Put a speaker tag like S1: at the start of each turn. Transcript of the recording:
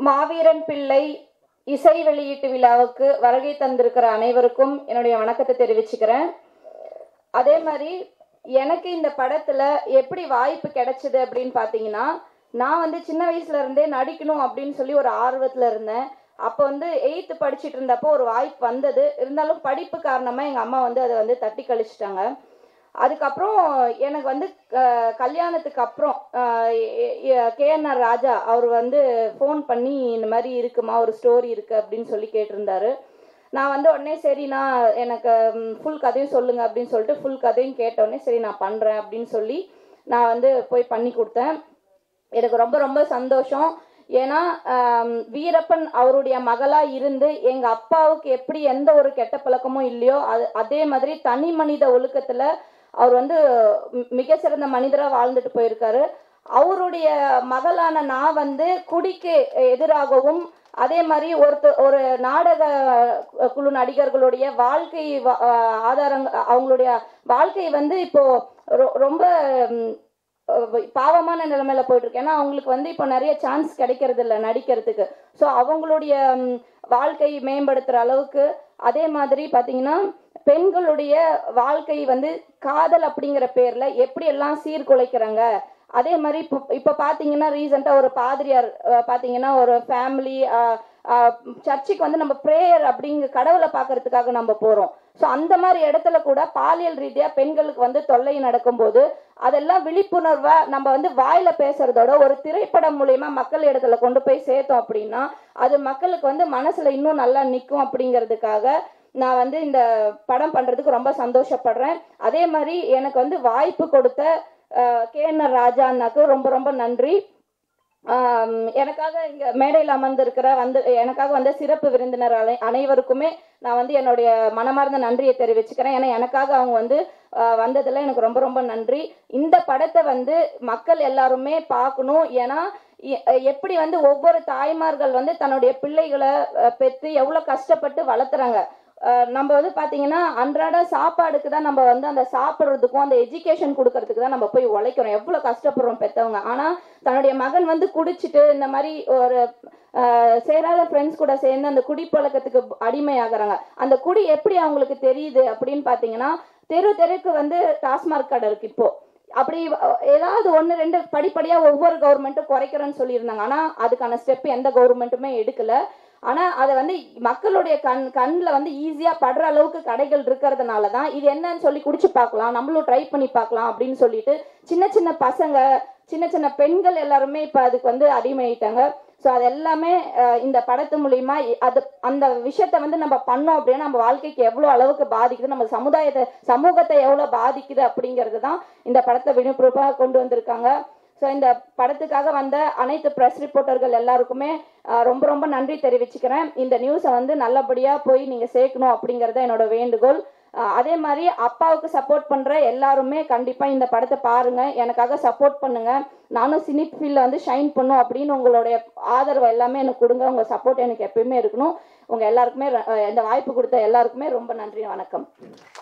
S1: மாவீரன் பிள்ளை இசை வெளியீட்டு விழாவுக்கு வருகை தந்திருக்கிற அனைவருக்கும் என்னுடைய வணக்கத்தை தெரிவிச்சுக்கிறேன் அதே மாதிரி எனக்கு இந்த படத்துல எப்படி வாய்ப்பு கிடைச்சது அப்படின்னு பார்த்தீங்கன்னா நான் வந்து சின்ன வயசுல இருந்தே நடிக்கணும் அப்படின்னு சொல்லி ஒரு ஆர்வத்துல இருந்தேன் அப்போ வந்து எயித்து படிச்சுட்டு இருந்தப்போ ஒரு வாய்ப்பு வந்தது இருந்தாலும் படிப்பு காரணமா எங்க அம்மா வந்து அதை வந்து தட்டி கழிச்சிட்டாங்க அதுக்கப்புறம் எனக்கு வந்து அஹ், கல்யாணத்துக்கு அப்புறம் கேஎன்ஆர் ராஜா அவர் வந்து ஃபோன் பண்ணி இந்த மாதிரி இருக்குமா ஒரு ஸ்டோரி இருக்கு அப்படின்னு சொல்லி கேட்டிருந்தாரு நான் வந்து உடனே சரி நான் எனக்கு ஃபுல் கதையும் சொல்லுங்க அப்படின்னு சொல்லிட்டு ஃபுல் கதையும் கேட்ட உடனே சரி நான் பண்றேன் அப்படின்னு சொல்லி நான் வந்து போய் பண்ணி கொடுத்தேன் எனக்கு ரொம்ப ரொம்ப சந்தோஷம் ஏன்னா ஆம், வீரப்பன் அவருடைய மகளா இருந்து எங்க அப்பாவுக்கு எப்படி எந்த ஒரு கெட்ட பழக்கமும் இல்லையோ அது அதே மாதிரி தனி மனித ஒழுக்கத்துல அவர் வந்து மி- மிக சிறந்த மனிதரா வாழ்ந்துட்டு போயிருக்காரு அவருடைய மகளான நான் வந்து குடிக்கு எதிராகவும் அதே மாதிரி ஒருத்தர் ஒரு நாடக குழு நடிகர்களுடைய வாழ்க்கை வ- ஆதாரங்க அவங்களுடைய வாழ்க்கை வந்து இப்போ ரொ- ரொம்ப ம், அஹ் பாவமான நிலைமையில போயிட்டு இருக்கு ஏன்னா அவங்களுக்கு வந்து இப்போ நிறைய சான்ஸ் கிடைக்கிறது இல்ல நடிக்கிறதுக்கு ஸோ அவங்களுடைய ம், வாழ்க்கை மேம்படுத்துற அளவுக்கு அதே மாதிரி பாத்தீங்கன்னா பெண்களுடைய வாழ்க்கை வந்து காதல் அப்படிங்கிற பேர்ல எப்படி எல்லாம் சீர்குலைக்கிறாங்க அதே மாதிரி இப்போ இப்போ பார்த்தீங்கன்னா ரீசெண்டாக ஒரு பாதிரியார் அஹ், பார்த்தீங்கன்னா ஒரு ஃபேமிலி சர்ச்சுக்கு வந்து நம்ம ப்ரேயர் அப்படிங்கிற கடவுளை பார்க்கறதுக்காக நம்ம போகிறோம் ஸோ அந்த மாதிரி இடத்துல கூட பாலியல் ரீதியாக பெண்களுக்கு வந்து தொல்லை நடக்கும்போது அதெல்லாம் விழிப்புணர்வா நம்ம வந்து வாயில பேசுறதோட ஒரு திரைப்படம் மூலியமா மக்கள் இடத்துல கொண்டு போய் சேர்த்தோம் அப்படின்னா அது மக்களுக்கு வந்து மனசுல இன்னும் நல்லா நிற்கும் அப்படிங்கிறதுக்காக நான் வந்து இந்த படம் பண்றதுக்கு ரொம்ப சந்தோஷப்படுறேன் அதே மாதிரி எனக்கு வந்து வாய்ப்பு கொடுத்த கேஎன்ஆர் ராஜா அண்ணாக்கு ரொம்ப ரொம்ப நன்றி ஆம், எனக்காக இங்க மேடையில் அமர்ந்திருக்கிற வந்து எனக்காக வந்த சிறப்பு விருந்தினர் அனை அனைவருக்குமே நான் வந்து என்னுடைய மனமார்ந்த நன்றியை தெரிவிச்சுக்கிறேன் ஏன்னா எனக்காக அவங்க வந்து ஆஹ், வந்ததுல எனக்கு ரொம்ப ரொம்ப நன்றி இந்த படத்தை வந்து மக்கள் எல்லாருமே பார்க்கணும் ஏன்னா எ- எப்படி வந்து ஒவ்வொரு தாய்மார்கள் வந்து தன்னுடைய பிள்ளைகளை அஹ், பெத்து எவ்வளவு கஷ்டப்பட்டு வளர்த்துறாங்க அஹ், நம்ம வந்து பாத்தீங்கன்னா அன்றாட சாப்பாடுக்கு தான் நம்ம வந்து அந்த சாப்பிட்றதுக்கும் அந்த எஜுகேஷன் கொடுக்கறதுக்கு தான் நம்ம போய் உழைக்கிறோம் எவ்வளவு கஷ்டப்படுறோம் பெத்தவங்க ஆனா தன்னுடைய மகன் வந்து குடிச்சிட்டு இந்த மாதிரி ஒரு அஹ், சேராத ஃப்ரெண்ட்ஸ் கூட சேர்ந்து அந்த குடிப்பழக்கத்துக்கு அடிமையாகிறாங்க அந்த குடி எப்படி அவங்களுக்கு தெரியுது அப்படின்னு பாத்தீங்கன்னா தெரு தெருக்கு வந்து டாஸ்மாக் கடை இருக்கு இப்போ அப்படி அஹ், ஏதாவது ஒன்று ரெண்டு படிப்படியா ஒவ்வொரு கவர்மெண்ட்டும் குறைக்கிறேன்னு சொல்லியிருந்தாங்க ஆனா அதுக்கான ஸ்டெப் எந்த கவர்மெண்ட்டுமே எடுக்கல ஆனா அதை வந்து மக்களுடைய கண் கண்ணில் வந்து ஈஸியா படுற அளவுக்கு கடைகள் இருக்கிறதுனால தான் இது என்னன்னு சொல்லி குடிச்சு பார்க்கலாம் நம்மளும் ட்ரை பண்ணி பார்க்கலாம் அப்படின்னு சொல்லிட்டு சின்ன சின்ன பசங்க சின்ன சின்ன பெண்கள் எல்லாருமே இப்ப அதுக்கு வந்து அடிமையிட்டாங்க ஸோ அது எல்லாமே அஹ், இந்த படத்து மூலியமா இ- அது அந்த விஷயத்த வந்து நம்ம பண்ணோம் அப்படின்னா நம்ம வாழ்க்கைக்கு எவ்வளோ அளவுக்கு பாதிக்குது நம்ம சமுதாயத்தை சமூகத்தை எவ்வளோ பாதிக்குது அப்படிங்கிறது தான் இந்த படத்தை விழிப்புணர்வாக கொண்டு வந்திருக்காங்க ஸோ இந்த படத்துக்காக வந்த அனைத்து ப்ரெஸ் ரிப்போர்ட்டர்கள் எல்லாருக்குமே அஹ், ரொம்ப ரொம்ப நன்றி தெரிவிச்சுக்கிறேன் இந்த நியூஸை வந்து நல்லபடியாக போய் நீங்கள் சேர்க்கணும் அப்படிங்கிறது என்னோட வேண்டுகோள் அஹ், அதே மாதிரி அப்பாவுக்கு சப்போர்ட் பண்ணுற எல்லாருமே கண்டிப்பாக இந்த படத்தை பாருங்க எனக்காக சப்போர்ட் பண்ணுங்க நானும் சினி ஃபீல்டில் வந்து ஷைன் பண்ணும் அப்படின்னு உங்களுடைய ஆதரவு எல்லாமே எனக்கு கொடுங்க உங்கள் சப்போர்ட் எனக்கு எப்பயுமே இருக்கணும் உங்கள் எல்லாருக்குமே ர- அஹ், இந்த வாய்ப்பு கொடுத்த எல்லாருக்குமே ரொம்ப நன்றி வணக்கம்